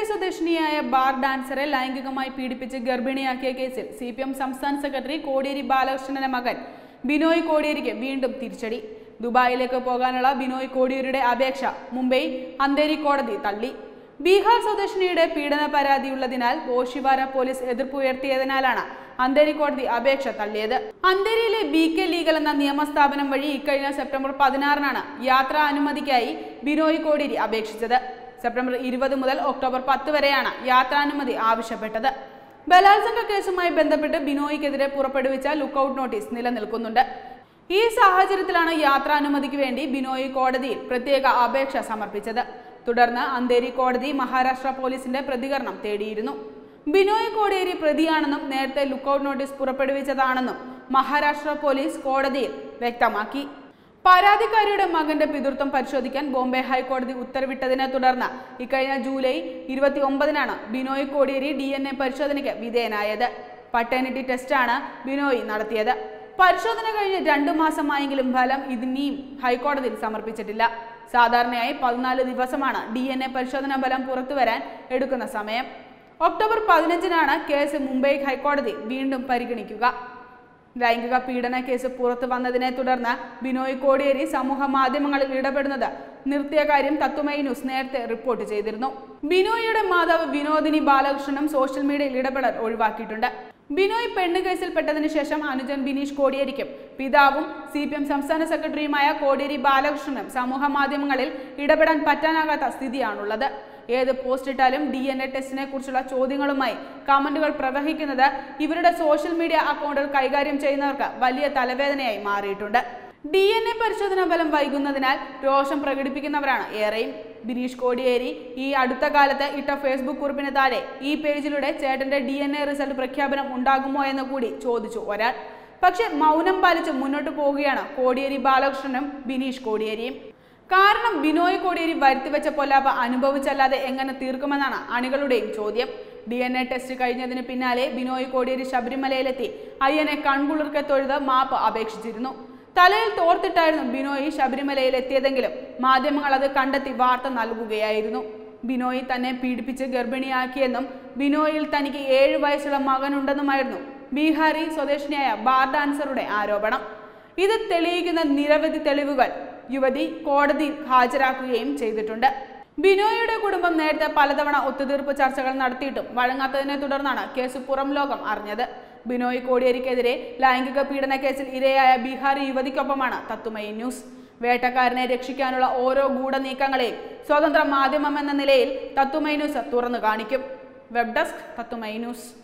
സ്വദേശിനിയായ ബാർ ഡാൻസറെ ലൈംഗികമായി പീഡിപ്പിച്ച് ഗർഭിണിയാക്കിയ കേസിൽ സി പി എം സംസ്ഥാന സെക്രട്ടറി കോടിയേരി ബാലകൃഷ്ണന്റെ മകൻ ബിനോയ് കോടിയേരിക്ക് വീണ്ടും തിരിച്ചടി ദുബായിലേക്ക് പോകാനുള്ള ബിനോയ് കോടിയേരിയുടെ അപേക്ഷ മുംബൈ അന്തേരി കോടതി തള്ളി ബീഹാർ സ്വദേശിനിയുടെ പീഡന പരാതിയുള്ളതിനാൽ ഓഷിവാര പോലീസ് എതിർപ്പ് ഉയർത്തിയതിനാലാണ് അന്തേരി കോടതി അപേക്ഷ തള്ളിയത് അന്തേരിയിലെ ബി കെ ലീഗൽ എന്ന നിയമസ്ഥാപനം വഴി ഇക്കഴിഞ്ഞ സെപ്റ്റംബർ പതിനാറിനാണ് യാത്രാ അനുമതിക്കായി ബിനോയ് കോടിയേരി അപേക്ഷിച്ചത് സെപ്റ്റംബർ ഇരുപത് മുതൽ ഒക്ടോബർ പത്ത് വരെയാണ് യാത്രാനുമതി ആവശ്യപ്പെട്ടത് ബലാത്സംഗ കേസുമായി ബന്ധപ്പെട്ട് ബിനോയിക്കെതിരെ പുറപ്പെടുവിച്ച ലുക്കൌട്ട് നോട്ടീസ് നിലനിൽക്കുന്നുണ്ട് ഈ സാഹചര്യത്തിലാണ് യാത്രാനുമതിക്ക് വേണ്ടി ബിനോയ് കോടതിയിൽ പ്രത്യേക അപേക്ഷ സമർപ്പിച്ചത് തുടർന്ന് അന്തേരി കോടതി മഹാരാഷ്ട്ര പോലീസിന്റെ പ്രതികരണം തേടിയിരുന്നു ബിനോയ് കോടിയേരി പ്രതിയാണെന്നും നേരത്തെ ലുക്കൌട്ട് നോട്ടീസ് പുറപ്പെടുവിച്ചതാണെന്നും മഹാരാഷ്ട്ര പോലീസ് കോടതിയിൽ വ്യക്തമാക്കി പരാതിക്കാരിയുടെ മകന്റെ പിതൃത്വം പരിശോധിക്കാൻ ബോംബെ ഹൈക്കോടതി ഉത്തരവിട്ടതിനെ തുടർന്ന് ഇക്കഴിഞ്ഞ ജൂലൈ ഇരുപത്തി ഒമ്പതിനാണ് Binoy Kodiyeri D N A പരിശോധനയ്ക്ക് വിധേയനായത് പട്ടേണിറ്റി ടെസ്റ്റാണ് ബിനോയ് നടത്തിയത് പരിശോധന കഴിഞ്ഞ് രണ്ടു മാസമായെങ്കിലും ഫലം ഇതിനിയും ഹൈക്കോടതിയിൽ സമർപ്പിച്ചിട്ടില്ല സാധാരണയായി പതിനാല് ദിവസമാണ് ഡി എൻ എ പരിശോധനാ ഫലം പുറത്തുവരാൻ എടുക്കുന്ന സമയം ഒക്ടോബർ പതിനഞ്ചിനാണ് കേസ് മുംബൈ ഹൈക്കോടതി വീണ്ടും പരിഗണിക്കുക ലൈംഗിക പീഡന കേസ് പുറത്തു വന്നതിനെ തുടർന്ന് ബിനോയ് കോടിയേരി സമൂഹ മാധ്യമങ്ങളിൽ ഇടപെടുന്നത് നിർത്തിയ കാര്യം തത്വമൈ ന്യൂസ് നേരത്തെ റിപ്പോർട്ട് ചെയ്തിരുന്നു ബിനോയിയുടെ മാതാവ് വിനോദിനി ബാലകൃഷ്ണനും സോഷ്യൽ മീഡിയയിൽ ഇടപെടൽ ഒഴിവാക്കിയിട്ടുണ്ട് ബിനോയ് പെണ്ണ് കേസിൽപ്പെട്ടതിനു ശേഷം അനുജൻ ബിനീഷ് കോടിയേരിക്കും പിതാവും സി പി എം സംസ്ഥാന സെക്രട്ടറിയുമായ കോടിയേരി ബാലകൃഷ്ണനും സമൂഹ മാധ്യമങ്ങളിൽ ഇടപെടാൻ പറ്റാനാകാത്ത സ്ഥിതിയാണുള്ളത് ഏത് പോസ്റ്റ് ഇട്ടാലും ഡി എൻ എ ടെസ്റ്റിനെ കുറിച്ചുള്ള ചോദ്യങ്ങളുമായി കമന്റുകൾ പ്രവഹിക്കുന്നത് ഇവരുടെ സോഷ്യൽ മീഡിയ അക്കൗണ്ടുകൾ കൈകാര്യം ചെയ്യുന്നവർക്ക് വലിയ തലവേദനയായി മാറിയിട്ടുണ്ട് ഡി എൻ എ പരിശോധനാ ഫലം വൈകുന്നതിനാൽ രോഷം പ്രകടിപ്പിക്കുന്നവരാണ് ഏറെയും ബിനീഷ് കോടിയേരി ഈ അടുത്ത കാലത്ത് ഇട്ട ഫേസ്ബുക്ക് കുറിപ്പിന് താഴെ ഈ പേജിലൂടെ ചേട്ടന്റെ ഡി എൻ എ റിസൾട്ട് പ്രഖ്യാപനം ഉണ്ടാകുമോ എന്ന് കൂടി ചോദിച്ചു ഒരാൾ പക്ഷെ മൗനം പാലിച്ച് മുന്നോട്ട് പോവുകയാണ് കോടിയേരി ബാലകൃഷ്ണനും ബിനീഷ് കോടിയേരിയും കാരണം ബിനോയ് കോടിയേരി വരുത്തിവെച്ച പൊലാപ അനുഭവിച്ചല്ലാതെ എങ്ങനെ തീർക്കുമെന്നാണ് അണികളുടെയും ചോദ്യം ഡി എൻ എ ടെസ്റ്റ് കഴിഞ്ഞതിന് പിന്നാലെ ബിനോയ് കോടിയേരി ശബരിമലയിലെത്തി അയ്യനെ കൺകുളിർക്കെ തൊഴുത് മാപ്പ് അപേക്ഷിച്ചിരുന്നു തലയിൽ തോർത്തിട്ടായിരുന്നു ബിനോയ് ശബരിമലയിൽ എത്തിയതെങ്കിലും മാധ്യമങ്ങൾ അത് കണ്ടെത്തി വാർത്ത നൽകുകയായിരുന്നു ബിനോയ് തന്നെ പീഡിപ്പിച്ച് ഗർഭിണിയാക്കിയെന്നും ബിനോയിൽ തനിക്ക് ഏഴ് വയസ്സുള്ള മകനുണ്ടെന്നുമായിരുന്നു ബീഹാറി സ്വദേശിനിയായ ബാർ ഡാൻസറുടെ ആരോപണം ഇത് തെളിയിക്കുന്ന നിരവധി തെളിവുകൾ യുവതി കോടതിയിൽ ഹാജരാക്കുകയും ചെയ്തിട്ടുണ്ട് ബിനോയിയുടെ കുടുംബം നേരത്തെ പലതവണ ഒത്തുതീർപ്പ് ചർച്ചകൾ നടത്തിയിട്ടും വഴങ്ങാത്തതിനെ തുടർന്നാണ് കേസ് പുറം ലോകം അറിഞ്ഞത് ബിനോയ് കോടിയേരിക്കെതിരെ ലൈംഗിക പീഡന കേസിൽ ഇരയായ ബീഹാറി യുവതിക്കൊപ്പമാണ് തത്തുമയി ന്യൂസ് വേട്ടക്കാരനെ രക്ഷിക്കാനുള്ള ഓരോ ഗൂഢനീക്കങ്ങളെയും സ്വതന്ത്ര മാധ്യമം എന്ന നിലയിൽ തത്തുമൈ ന്യൂസ് തുറന്നു കാണിക്കും വെബ് ഡെസ്ക് തത്തുമൈ ന്യൂസ്